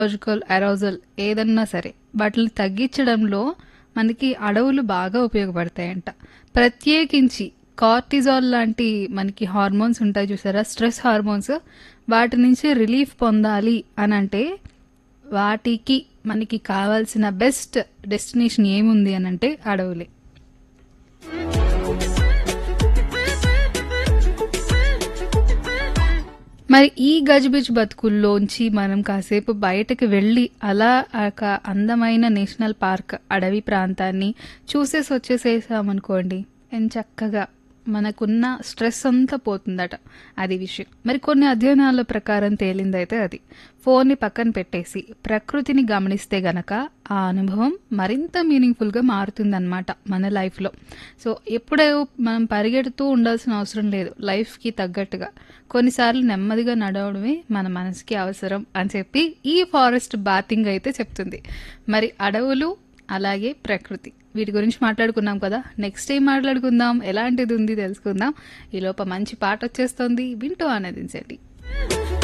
psychological arousal ఏదన్నా సరే వాటిని తగ్గించడంలో మనకి అడవులు బాగా ఉపయోగపడతాయంట ప్రత్యేకించి కార్టిజాల్ లాంటి మనకి హార్మోన్స్ ఉంటాయి చూసారా స్ట్రెస్ హార్మోన్స్ వాటి నుంచి రిలీఫ్ పొందాలి అని అంటే వాటికి మనకి కావాల్సిన బెస్ట్ డెస్టినేషన్ ఏముంది అని అంటే అడవులే మరి ఈ గజిబిజ్ బతుకుల్లోంచి మనం కాసేపు బయటకు వెళ్ళి అలా ఒక అందమైన నేషనల్ పార్క్ అడవి ప్రాంతాన్ని చూసేసి వచ్చేసేసామనుకోండి ఎంత చక్కగా మనకున్న స్ట్రెస్ అంతా పోతుందట అది విషయం మరి కొన్ని అధ్యయనాల ప్రకారం తేలిందైతే అది ఫోన్ని పక్కన పెట్టేసి ప్రకృతిని గమనిస్తే గనక ఆ అనుభవం మరింత మీనింగ్ఫుల్గా మారుతుందన్నమాట మన లైఫ్లో సో ఎప్పుడో మనం పరిగెడుతూ ఉండాల్సిన అవసరం లేదు లైఫ్కి తగ్గట్టుగా కొన్నిసార్లు నెమ్మదిగా నడవడమే మన మనసుకి అవసరం అని చెప్పి ఈ ఫారెస్ట్ బాతింగ్ అయితే చెప్తుంది మరి అడవులు అలాగే ప్రకృతి వీటి గురించి మాట్లాడుకున్నాం కదా నెక్స్ట్ ఏం మాట్లాడుకుందాం ఎలాంటిది ఉంది తెలుసుకుందాం ఈ లోప మంచి పాట వచ్చేస్తుంది వింటూ ఆనందించండి